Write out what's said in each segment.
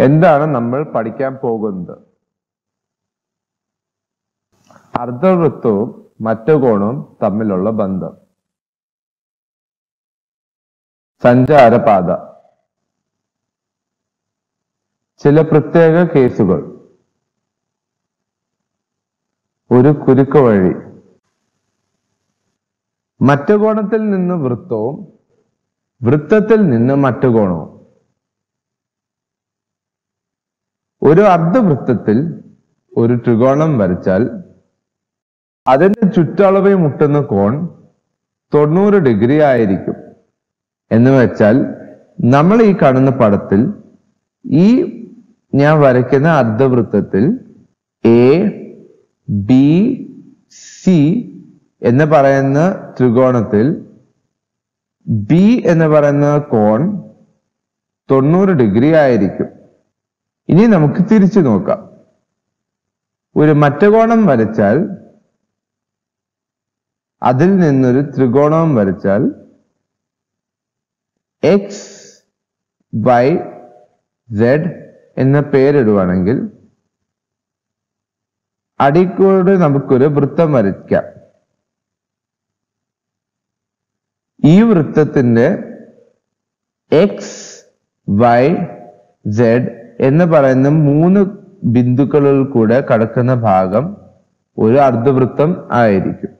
എന്താണ് നമ്മൾ പഠിക്കാൻ പോകുന്നത് അർദ്ധവൃത്തവും മറ്റു കോണവും തമ്മിലുള്ള ബന്ധം സഞ്ചാരപാത ചില പ്രത്യേക കേസുകൾ ഒരു കുരുക്ക് വഴി മറ്റു കോണത്തിൽ നിന്ന് വൃത്തവും വൃത്തത്തിൽ നിന്ന് മറ്റു കോണവും ഒരു അർദ്ധവൃത്തത്തിൽ ഒരു ത്രികോണം വരച്ചാൽ അതിന്റെ ചുറ്റളവിൽ മുട്ടുന്ന കോൺ തൊണ്ണൂറ് ഡിഗ്രി ആയിരിക്കും എന്ന് വെച്ചാൽ നമ്മൾ ഈ കാണുന്ന പടത്തിൽ ഈ ഞാൻ വരയ്ക്കുന്ന അർദ്ധവൃത്തത്തിൽ എ ബി സി എന്ന് പറയുന്ന ത്രികോണത്തിൽ ബി എന്ന് പറയുന്ന കോൺ തൊണ്ണൂറ് ഡിഗ്രി ആയിരിക്കും ഇനി നമുക്ക് തിരിച്ചു നോക്കാം ഒരു മറ്റകോണം വരച്ചാൽ അതിൽ നിന്നൊരു ത്രികോണവും വരച്ചാൽ എക്സ് വൈ സെഡ് എന്ന പേരിടുവാണെങ്കിൽ അടിക്കൂടെ നമുക്കൊരു വൃത്തം വരയ്ക്കാം ഈ വൃത്തത്തിന്റെ എക്സ് വൈ സെഡ് എന്ന് പറയുന്ന മൂന്ന് ബിന്ദുക്കളിൽ കൂടെ കടക്കുന്ന ഭാഗം ഒരു അർദ്ധവൃത്തം ആയിരിക്കും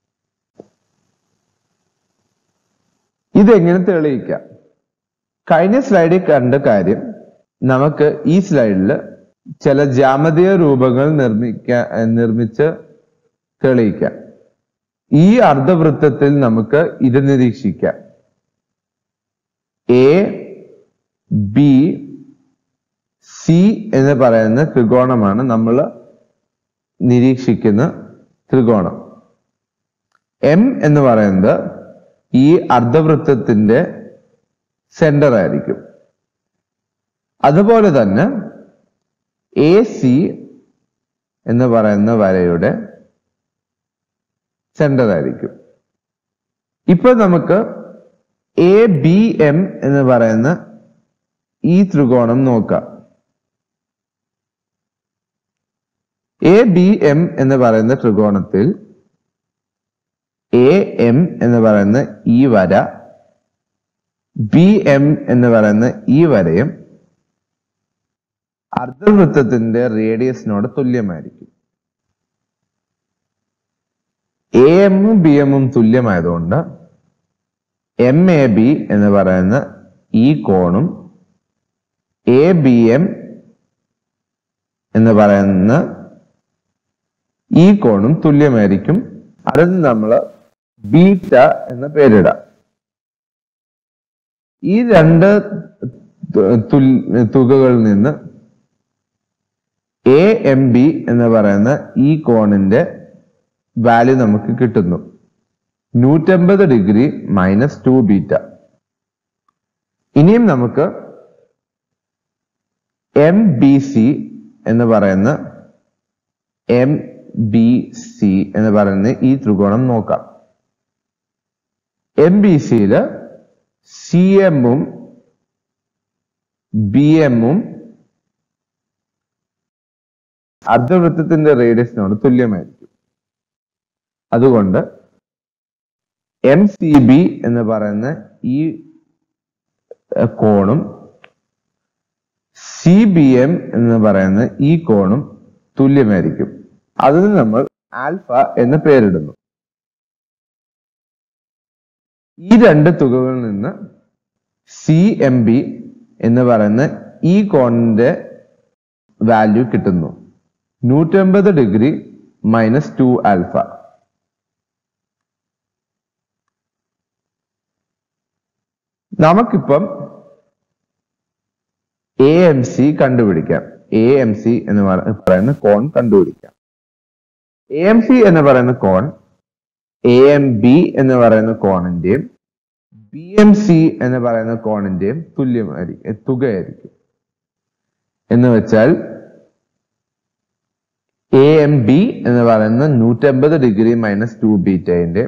ഇതെങ്ങനെ തെളിയിക്കാം കഴിഞ്ഞ സ്ലൈഡിൽ കണ്ട കാര്യം നമുക്ക് ഈ സ്ലൈഡിൽ ചില ജാമതീയ രൂപങ്ങൾ നിർമ്മിക്കാൻ നിർമ്മിച്ച് തെളിയിക്കാം ഈ അർദ്ധവൃത്തത്തിൽ നമുക്ക് ഇത് നിരീക്ഷിക്കാം എ ബി സി എന്ന് പറയുന്ന ത്രികോണമാണ് നമ്മൾ നിരീക്ഷിക്കുന്ന ത്രികോണം എം എന്ന് പറയുന്നത് ഈ അർദ്ധവൃത്തത്തിന്റെ സെന്റർ ആയിരിക്കും അതുപോലെ തന്നെ എ സി എന്ന് പറയുന്ന വരയുടെ സെന്റർ ആയിരിക്കും ഇപ്പൊ നമുക്ക് എ ബി എം എന്ന് പറയുന്ന ഈ ത്രികോണം നോക്കാം എ ബി എം എന്ന് പറയുന്ന ത്രികോണത്തിൽ എ എം എന്ന് പറയുന്ന ഈ വര ബി എം എന്ന് പറയുന്ന ഈ വരയും അർദ്ധവൃത്തത്തിന്റെ റേഡിയസിനോട് തുല്യമായിരിക്കും എ എമ്മും ബി എമ്മും തുല്യമായതുകൊണ്ട് എം എ ബി എന്ന് പറയുന്ന ഈ കോണും എ ബി എം എന്ന് പറയുന്ന ഈ കോണും തുല്യമായിരിക്കും അതിന് നമ്മൾ ബീറ്റ എന്ന പേരിടാം ഈ രണ്ട് തുകകളിൽ നിന്ന് എ എം ബി എന്ന് പറയുന്ന ഈ കോണിന്റെ വാല്യൂ നമുക്ക് കിട്ടുന്നു നൂറ്റമ്പത് ഡിഗ്രി മൈനസ് ടു ബീറ്റ ഇനിയും നമുക്ക് എം ബി സി എന്ന് പറയുന്ന എം ബി സി എന്ന് പറയുന്ന ഈ ത്രികോണം നോക്കാം എം ബി സിയില് സി എമ്മും ബി എമ്മും അർദ്ധവൃത്തത്തിന്റെ റേഡിയസിനോട് തുല്യമായിരിക്കും അതുകൊണ്ട് എം സി ബി എന്ന് പറയുന്ന ഈ കോണും സി ബി എം എന്ന് പറയുന്ന ഈ കോണും തുല്യമായിരിക്കും അതിന് നമ്മൾ ആൽഫ എന്ന് പേരിടുന്നു ഈ രണ്ട് തുകകളിൽ നിന്ന് സി എം ബി എന്ന് പറയുന്ന ഈ കോണിന്റെ വാല്യൂ കിട്ടുന്നു നൂറ്റമ്പത് ഡിഗ്രി മൈനസ് ടു ആൽഫ നമുക്കിപ്പം എ എം സി കണ്ടുപിടിക്കാം എ എം സി എന്ന് പറയുന്ന കോൺ കണ്ടുപിടിക്കാം എ എം സി എന്ന് പറയുന്ന കോൺ എ എം ബി എന്ന് പറയുന്ന കോണിന്റെയും ബി എം സി എന്ന് പറയുന്ന കോണിന്റെയും തുല്യമായിരിക്കും തുകയായിരിക്കും എന്ന് വെച്ചാൽ എ എം ബി എന്ന് പറയുന്ന നൂറ്റമ്പത് ഡിഗ്രി മൈനസ് ടു ബീറ്റയുടെ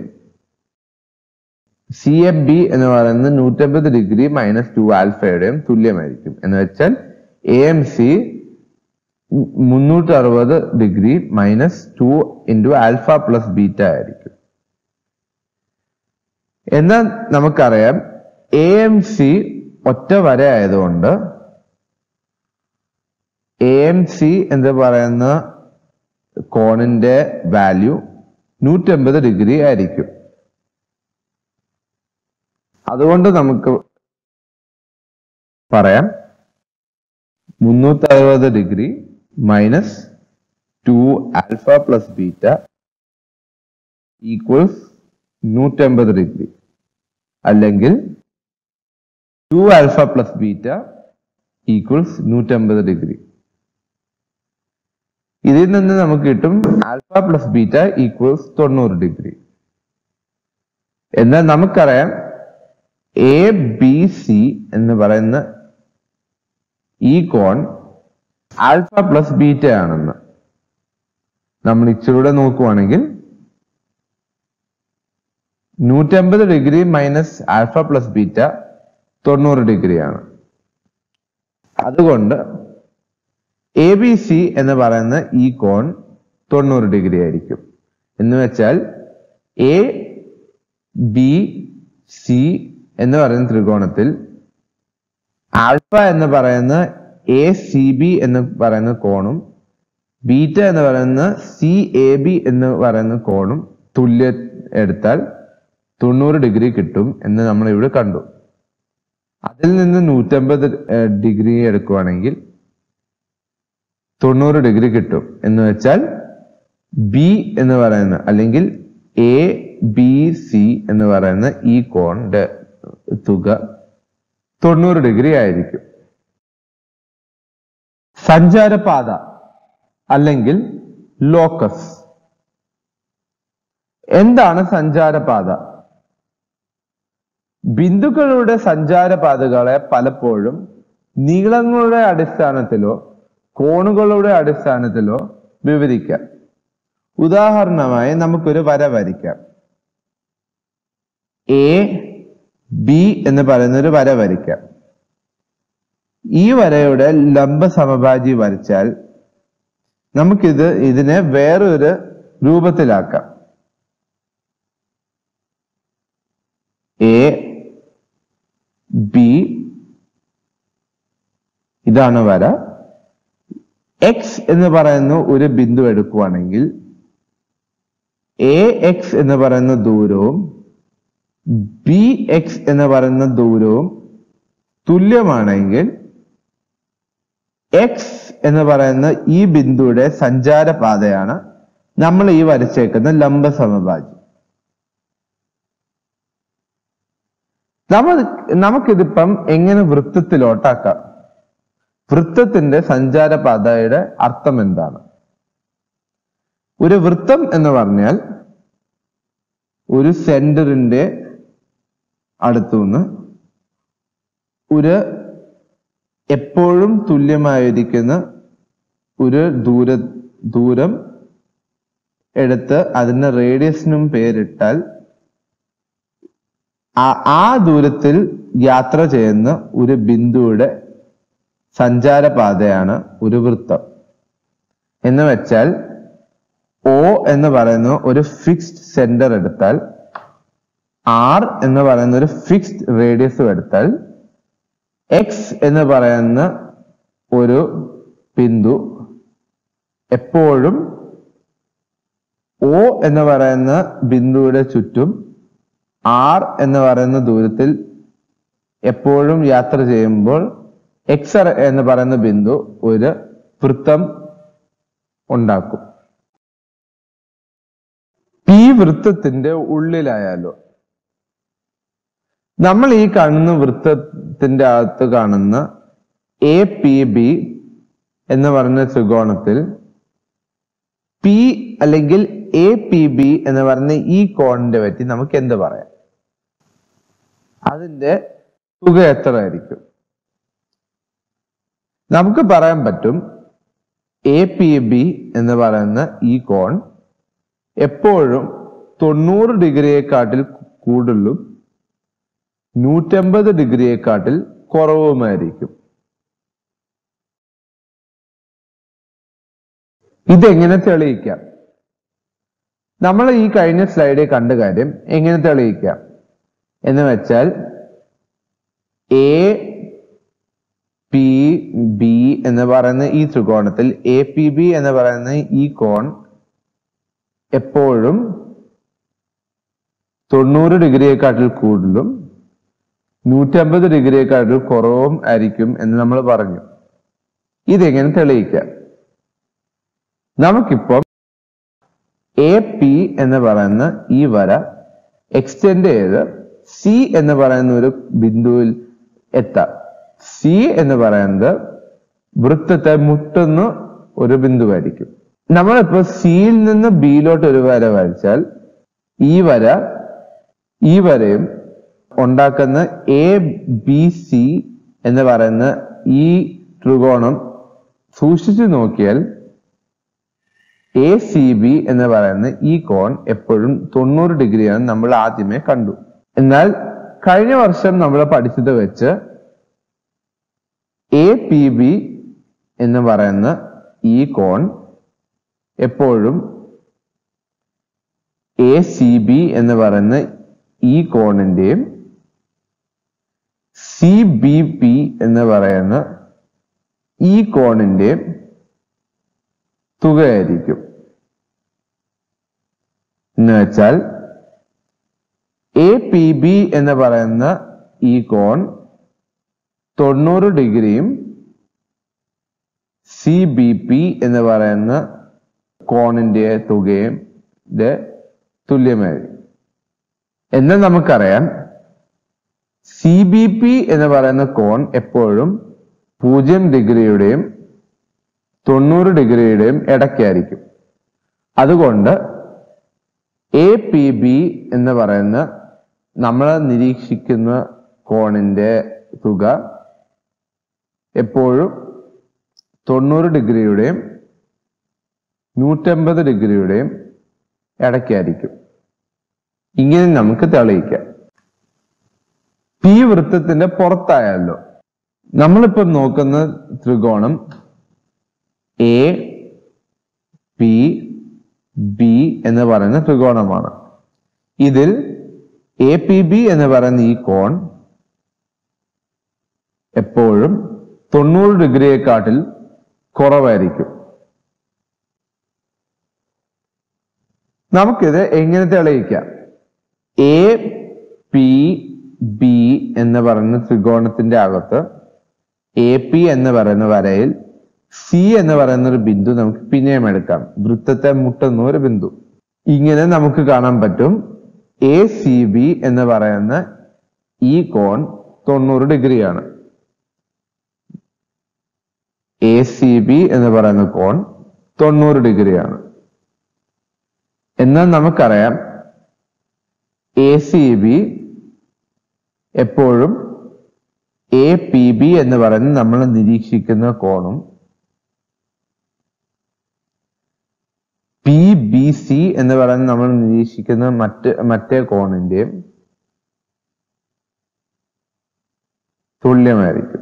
സി എം ബി എന്ന് പറയുന്ന നൂറ്റമ്പത് ഡിഗ്രി മൈനസ് ടു ആൽഫയുടെയും തുല്യമായിരിക്കും എന്ന് വെച്ചാൽ എ എം സി മുന്നൂറ്റി അറുപത് degree minus two into alpha plus beta ആയിരിക്കും എന്നാൽ നമുക്കറിയാം എ എം സി ഒറ്റ വര ആയതുകൊണ്ട് എ എം സി എന്ന് പറയുന്ന കോണിന്റെ വാല്യൂ നൂറ്റമ്പത് ഡിഗ്രി ആയിരിക്കും അതുകൊണ്ട് നമുക്ക് പറയാം മുന്നൂറ്റി അറുപത് degree minus two alpha plus beta equals നൂറ്റമ്പത് ഡിഗ്രി അല്ലെങ്കിൽ two alpha plus beta equals നൂറ്റമ്പത് ഡിഗ്രി ഇതിൽ നിന്ന് നമുക്ക് കിട്ടും ആൽഫ പ്ലസ് ബീറ്റ ഈക്വൽസ് തൊണ്ണൂറ് ഡിഗ്രി എന്നാൽ നമുക്കറിയാം എ ബി സി എന്ന് പറയുന്ന ഈ കോൺ ആൽഫ പ്ലസ് ബീറ്റ ആണെന്ന് നമ്മൾ ഇച്ചിലൂടെ നോക്കുവാണെങ്കിൽ നൂറ്റമ്പത് degree minus alpha plus beta തൊണ്ണൂറ് ഡിഗ്രിയാണ് അതുകൊണ്ട് എ ബി സി എന്ന് പറയുന്ന ഈ കോൺ തൊണ്ണൂറ് ഡിഗ്രി ആയിരിക്കും എന്ന് വെച്ചാൽ എ ബി സി എന്ന് പറയുന്ന ത്രികോണത്തിൽ ആൽഫ എന്ന് പറയുന്ന എ സി ബി എന്ന് പറയുന്ന കോണും ബീറ്റ എന്ന് പറയുന്ന സി എ ബി എന്ന് പറയുന്ന കോണും തുല്യ എടുത്താൽ തൊണ്ണൂറ് ഡിഗ്രി കിട്ടും എന്ന് നമ്മൾ ഇവിടെ കണ്ടു അതിൽ നിന്ന് നൂറ്റമ്പത് ഡിഗ്രി എടുക്കുവാണെങ്കിൽ തൊണ്ണൂറ് ഡിഗ്രി കിട്ടും എന്ന് വെച്ചാൽ ബി എന്ന് പറയുന്ന അല്ലെങ്കിൽ എ ബി സി എന്ന് പറയുന്ന ഈ കോണിന്റെ തുക തൊണ്ണൂറ് ഡിഗ്രി ആയിരിക്കും സഞ്ചാരപാത അല്ലെങ്കിൽ ലോക്കസ് എന്താണ് സഞ്ചാരപാത ബിന്ദുക്കളുടെ സഞ്ചാരപാതകളെ പലപ്പോഴും നീളങ്ങളുടെ അടിസ്ഥാനത്തിലോ കോണുകളുടെ അടിസ്ഥാനത്തിലോ വിവരിക്കാം ഉദാഹരണമായി നമുക്കൊരു വര വരയ്ക്കാം എ ബി എന്ന് പറയുന്ന ഒരു വര വരയ്ക്കാം ഈ വരയുടെ ലംബ സമഭാജി വരച്ചാൽ നമുക്കിത് ഇതിനെ വേറൊരു രൂപത്തിലാക്കാം എ ബി ഇതാണ് വര എക്സ് എന്ന് പറയുന്ന ഒരു ബിന്ദു എടുക്കുവാണെങ്കിൽ എ എക്സ് എന്ന് പറയുന്ന ദൂരവും ബി എക്സ് എന്ന് പറയുന്ന ദൂരവും തുല്യമാണെങ്കിൽ എക്സ് എന്ന് പറയുന്ന ഈ ബിന്ദുയുടെ സഞ്ചാരപാതയാണ് നമ്മൾ ഈ വരച്ചേക്കുന്ന ലംബ സമഭാജി നമ്മൾ നമുക്കിതിപ്പം എങ്ങനെ വൃത്തത്തിലോട്ടാക്കാം വൃത്തത്തിന്റെ സഞ്ചാരപാതയുടെ അർത്ഥം എന്താണ് ഒരു വൃത്തം എന്ന് പറഞ്ഞാൽ ഒരു സെന്ററിന്റെ അടുത്തുനിന്ന് ഒരു എപ്പോഴും തുല്യമായിരിക്കുന്ന ഒരു ദൂര ദൂരം എടുത്ത് അതിന് റേഡിയസിനും പേരിട്ടാൽ ആ- ആ ദൂരത്തിൽ യാത്ര ചെയ്യുന്ന ഒരു ബിന്ദുവിടെ സഞ്ചാരപാതയാണ് ഒരു വൃത്തം എന്ന് വെച്ചാൽ ഒ എന്ന് പറയുന്ന ഒരു ഫിക്സ്ഡ് സെന്റർ എടുത്താൽ ആർ എന്ന് പറയുന്ന ഒരു ഫിക്സ്ഡ് റേഡിയസും എടുത്താൽ എക്സ് എന്ന് പറയുന്ന ഒരു ബിന്ദു എപ്പോഴും ഒ എന്ന് പറയുന്ന ബിന്ദുവിടെ ചുറ്റും ആർ എന്ന് പറയുന്ന ദൂരത്തിൽ എപ്പോഴും യാത്ര ചെയ്യുമ്പോൾ എക്സ് എന്ന് പറയുന്ന ബിന്ദു ഒരു വൃത്തം ഉണ്ടാക്കും പി വൃത്തത്തിന്റെ ഉള്ളിലായാലോ നമ്മൾ ഈ കാണുന്ന വൃത്തത്തിന്റെ അകത്ത് കാണുന്ന എ പി ബി എന്ന് പറയുന്ന ത്രികോണത്തിൽ പി അല്ലെങ്കിൽ എ പി ബി എന്ന് പറയുന്ന ഈ കോണിന്റെ പറ്റി നമുക്ക് എന്ത് പറയാം അതിന്റെ തുക എത്ര ആയിരിക്കും നമുക്ക് പറയാൻ പറ്റും എ പി ബി എന്ന് പറയുന്ന ഈ കോൺ എപ്പോഴും തൊണ്ണൂറ് ഡിഗ്രിയെക്കാട്ടിൽ കൂടുതലും നൂറ്റമ്പത് ഡിഗ്രിയെക്കാട്ടിൽ കുറവുമായിരിക്കും ഇതെങ്ങനെ തെളിയിക്കാം നമ്മൾ ഈ കഴിഞ്ഞ സ്ലൈഡിൽ കണ്ട കാര്യം എങ്ങനെ തെളിയിക്കാം എന്ന് വെച്ചാൽ എ പി ബി എന്ന് പറയുന്ന ഈ ത്രികോണത്തിൽ എ പി ബി എന്ന് പറയുന്ന ഈ കോൺ എപ്പോഴും തൊണ്ണൂറ് ഡിഗ്രിയെക്കാട്ടിൽ കൂടുതലും നൂറ്റമ്പത് ഡിഗ്രിയെക്കാട്ടിൽ കുറവും ആയിരിക്കും എന്ന് നമ്മൾ പറഞ്ഞു ഇതെങ്ങനെ തെളിയിക്കാം നമുക്കിപ്പം എ പി എന്ന് പറയുന്ന ഈ വര എക്സ്റ്റെൻഡ് ചെയ്ത് സി എന്ന് പറയുന്ന ഒരു ബിന്ദുവിൽ എത്താം സി എന്ന് പറയുന്നത് വൃത്തത്തെ മുട്ടുന്ന ഒരു ബിന്ദുവായിരിക്കും നമ്മളിപ്പോ സിയിൽ നിന്ന് ബിയിലോട്ട് ഒരു വര വരച്ചാൽ ഈ വര ഈ വരയും ഉണ്ടാക്കുന്ന എ ബി സി എന്ന് പറയുന്ന ഈ ത്രികോണം സൂക്ഷിച്ചു നോക്കിയാൽ എ സി ബി എന്ന് പറയുന്ന ഈ കോൺ എപ്പോഴും തൊണ്ണൂറ് ഡിഗ്രിയാണ് നമ്മൾ ആദ്യമേ കണ്ടു എന്നാൽ കഴിഞ്ഞ വർഷം നമ്മൾ പഠിച്ചത് വെച്ച് എ പി ബി എന്ന് പറയുന്ന ഈ കോൺ എപ്പോഴും എ സി ബി എന്ന് പറയുന്ന ഈ കോണിന്റെയും സി ബി പി എന്ന് പറയുന്ന ഈ കോണിന്റെയും തുകയായിരിക്കും എന്ന് വെച്ചാൽ എ പി ബി എന്ന് പറയുന്ന ഈ കോൺ തൊണ്ണൂറ് ഡിഗ്രിയും സി ബി പി എന്ന് പറയുന്ന കോണിന്റെ തുകയും ഇത് തുല്യമായിരിക്കും എന്നാൽ നമുക്കറിയാം സി ബി പി എന്ന് പറയുന്ന കോൺ എപ്പോഴും പൂജ്യം ഡിഗ്രിയുടെയും തൊണ്ണൂറ് ഡിഗ്രിയുടെയും ഇടയ്ക്കായിരിക്കും അതുകൊണ്ട് എ പി ബി എന്ന് പറയുന്ന നമ്മൾ നിരീക്ഷിക്കുന്ന കോണിന്റെ തുക എപ്പോഴും തൊണ്ണൂറ് ഡിഗ്രിയുടെയും നൂറ്റമ്പത് ഡിഗ്രിയുടെയും ഇടയ്ക്കായിരിക്കും ഇങ്ങനെ നമുക്ക് തെളിയിക്കാം പി വൃത്തത്തിന്റെ പുറത്തായല്ലോ നമ്മളിപ്പം നോക്കുന്ന ത്രികോണം എ പി ബി എന്ന് പറയുന്ന ത്രികോണമാണ് ഇതിൽ എ പി ബി എന്ന് പറയുന്ന ഈ കോൺ എപ്പോഴും തൊണ്ണൂറ് ഡിഗ്രിയെക്കാട്ടിൽ കുറവായിരിക്കും നമുക്കിത് എങ്ങനെ തെളിയിക്കാം എ പി ബി എന്ന് പറയുന്ന ത്രികോണത്തിന്റെ അകത്ത് എ പി എന്ന് പറയുന്ന വരയിൽ സി എന്ന് പറയുന്ന ഒരു ബിന്ദു നമുക്ക് പിന്നെയും എടുക്കാം വൃത്തത്തെ മുട്ടുന്ന ഒരു ബിന്ദു ഇങ്ങനെ നമുക്ക് കാണാൻ പറ്റും എ സി ബി എന്ന് പറയുന്ന ഈ കോൺ തൊണ്ണൂറ് ഡിഗ്രിയാണ് എ സി ബി എന്ന് പറയുന്ന കോൺ തൊണ്ണൂറ് ഡിഗ്രിയാണ് എന്നാൽ നമുക്കറിയാം എ സി ബി എപ്പോഴും എ പി ബി എന്ന് പറയുന്ന നമ്മൾ നിരീക്ഷിക്കുന്ന കോണും പി ബി സി എന്ന് പറയുന്ന നമ്മൾ നിരീക്ഷിക്കുന്ന മറ്റ് മറ്റേ കോണിന്റെയും തുല്യമായിരിക്കും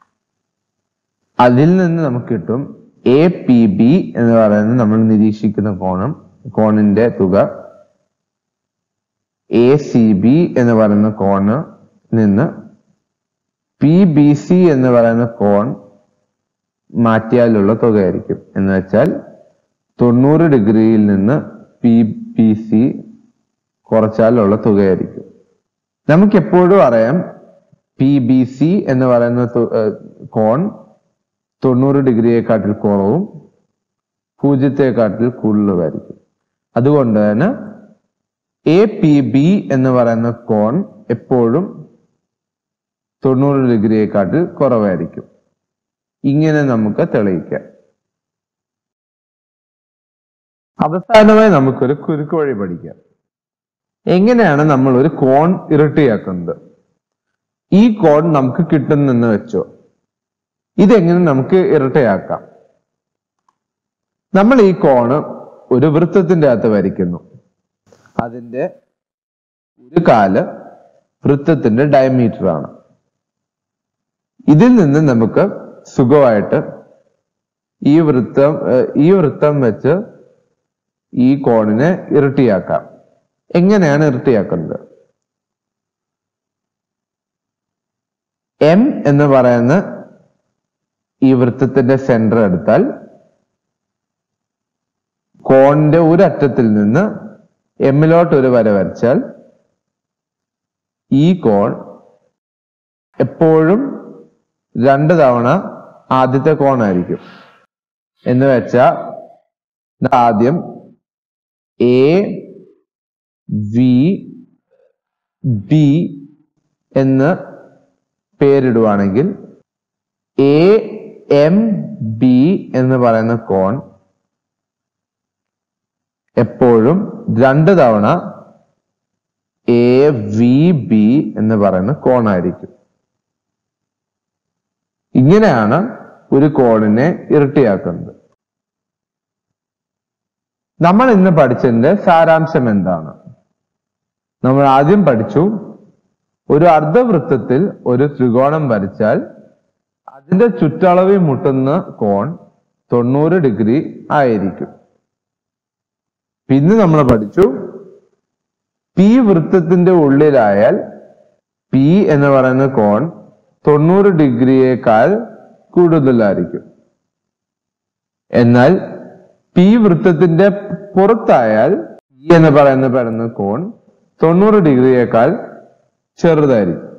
അതിൽ നിന്ന് നമുക്ക് കിട്ടും എ പി ബി എന്ന് പറയുന്നത് നമ്മൾ നിരീക്ഷിക്കുന്ന കോണം കോണിന്റെ തുക എ സി ബി എന്ന് പറയുന്ന കോണ് നിന്ന് പി ബി സി എന്ന് പറയുന്ന കോൺ മാറ്റിയാലുള്ള തുകയായിരിക്കും എന്ന് വെച്ചാൽ തൊണ്ണൂറ് ഡിഗ്രിയിൽ നിന്ന് പി ബി സി കുറച്ചാലുള്ള തുകയായിരിക്കും നമുക്ക് എപ്പോഴും അറിയാം പി ബി സി എന്ന് പറയുന്ന തു- ഏർ കോൺ തൊണ്ണൂറ് ഡിഗ്രിയെക്കാട്ടിൽ കുറവും പൂജ്യത്തെക്കാട്ടിൽ കൂടുതലുമായിരിക്കും അതുകൊണ്ട് തന്നെ എ പി ബി എന്ന് പറയുന്ന കോൺ എപ്പോഴും തൊണ്ണൂറ് ഡിഗ്രിയെക്കാട്ടിൽ കുറവായിരിക്കും ഇങ്ങനെ നമുക്ക് തെളിയിക്കാം അവസാനമായി നമുക്കൊരു കുരുക്ക് വഴി പഠിക്കാം എങ്ങനെയാണ് നമ്മൾ ഒരു കോൺ ഇരട്ടിയാക്കുന്നത് ഈ കോൺ നമുക്ക് കിട്ടുന്നെന്ന് വെച്ചോ ഇതെങ്ങനെ നമുക്ക് ഇരട്ടയാക്കാം നമ്മൾ ഈ കോണ് ഒരു വൃത്തത്തിന്റെ അകത്ത് വരയ്ക്കുന്നു അതിന്റെ ഒരു കാല് വൃത്തത്തിന്റെ ഡയമീറ്റർ ആണ് ഇതിൽ നിന്ന് നമുക്ക് സുഖമായിട്ട് ഈ വൃത്തം ഏർ, ഈ വൃത്തം വെച്ച് ഈ കോണിനെ ഇരട്ടിയാക്കാം എങ്ങനെയാണ് ഇരട്ടിയാക്കുന്നത് എം എന്ന് പറയുന്ന ഈ വൃത്തത്തിന്റെ സെന്റർ എടുത്താൽ കോണിന്റെ ഒരു അറ്റത്തിൽ നിന്ന് എമ്മിലോട്ട് ഒരു വര വരച്ചാൽ ഈ കോൺ എപ്പോഴും രണ്ട് തവണ ആദ്യത്തെ കോണായിരിക്കും എന്ന് വെച്ചാൽ ആദ്യം എ വി ബി എന്ന് പേരിടുവാണെങ്കിൽ എ എം ബി എന്ന് പറയുന്ന കോൺ എപ്പോഴും രണ്ട് തവണ എ വി ബി എന്ന് പറയുന്ന കോണായിരിക്കും ഇങ്ങനെയാണ് ഒരു കോണിനെ ഇരട്ടിയാക്കുന്നത് നമ്മൾ ഇന്ന് പഠിച്ചതിന്റെ സാരാംശം എന്താണ് നമ്മൾ ആദ്യം പഠിച്ചു ഒരു അർദ്ധവൃത്തത്തിൽ ഒരു ത്രികോണം വരച്ചാൽ അതിന്റെ ചുറ്റളവിൽ മുട്ടുന്ന കോൺ തൊണ്ണൂറ് ഡിഗ്രി ആയിരിക്കും പിന്നെ നമ്മൾ പഠിച്ചു പി വൃത്തത്തിന്റെ ഉള്ളിലായാൽ പി എന്ന് പറയുന്ന കോൺ തൊണ്ണൂറ് ഡിഗ്രിയേക്കാൾ കൂടുതലായിരിക്കും എന്നാൽ പി വൃത്തത്തിന്റെ പുറത്തായാൽ ഇ എന്ന് പറയുന്ന പറയുന്ന കോൺ തൊണ്ണൂറ് ഡിഗ്രിയേക്കാൾ ചെറുതായിരിക്കും